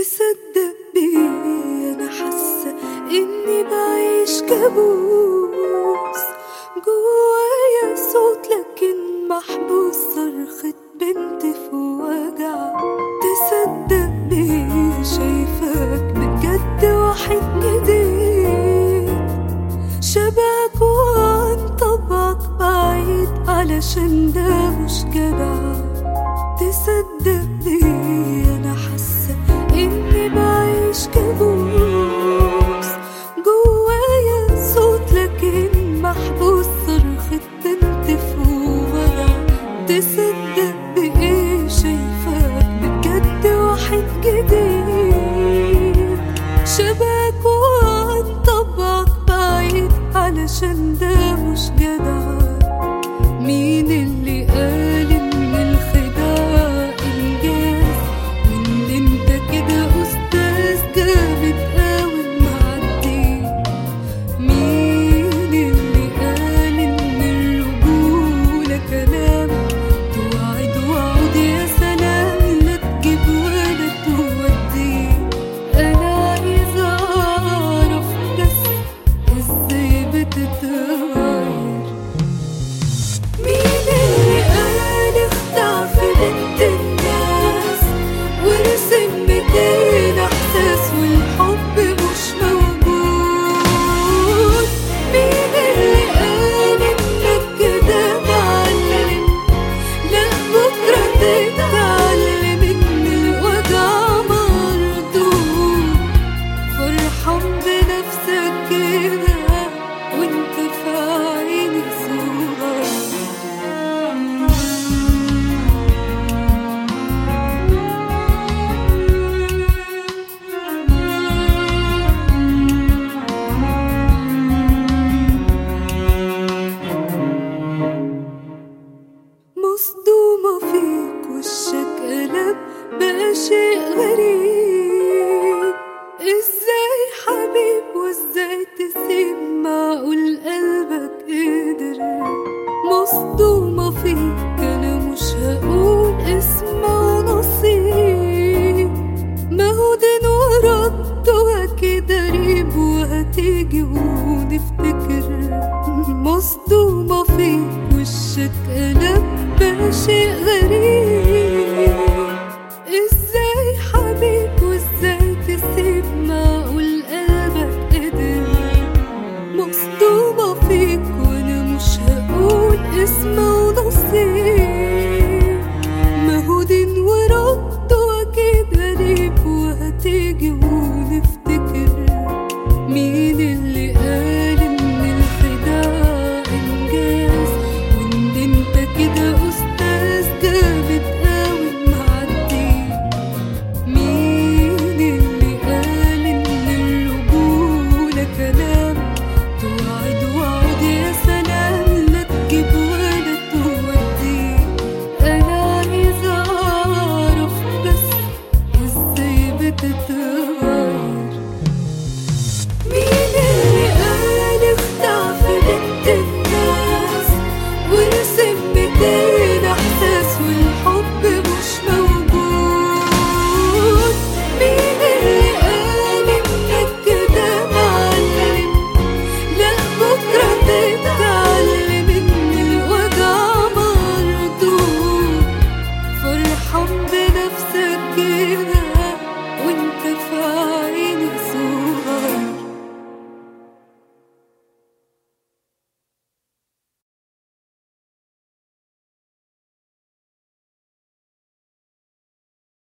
تصدق بيه انا حاسه اني بعيش كابوس جوايا صوت لكن محبوس صرخة بنت في وجع تصدق بيه شايفك بجد واحد جديد شبهك وعن طبعك بعيد علشان ده مش جدع تصدق بيه انا حاسه اني بعيش كابوس جوايا صوت لكن محبوس صرخة بنت في وجع تصدق بايه شايفاك بجد واحد جديد شبهك وعن طبعك بعيد علشان ده مش جدع مين اللي قال ان الخداع انجاز وان انت كده استاذ جامد قوي معدي مين اللي قال ان الرجولة كلام توعد وعود يا سلام لا تجيب ولا تودي انا عايزة اعرف بس ازاي بتتغير مين اللي قال اخدع في بنت الناس ورسم ميتين احساس والحب مش موجود مين اللي قال انك كده معلم لا بكره تتعلم ان الوجع مردود فرحان بنفسك كده وانت في عيني صغير مصدومة فيك وشك قلب بقى شيء غريب ازاي حبيب وازاي تسيب معقول قلبك قدر مصدومة فيك انا مش هقول اسمه نصيب ما هو دين ورد واكيد قريب وهتيجي ونفتكر مصدومة فيك وشك قلب بقى شيء غريب ازاي حبيب وازاي تسيب معقول قلبك قدر مصدومة فيك وانا مش هقول اسمه نصيب ما هو دين ورد واكيد قريب وهتيجي ونفتكر مين اللي قال ان الخداع انجاز وان انت كده استاذ جامد قوي معدي مين اللي قال ان الرجولة كلام توعد وعود يا سلام لا تجيب ولا تودي انا عايزة اعرف بس ازاي بتتغير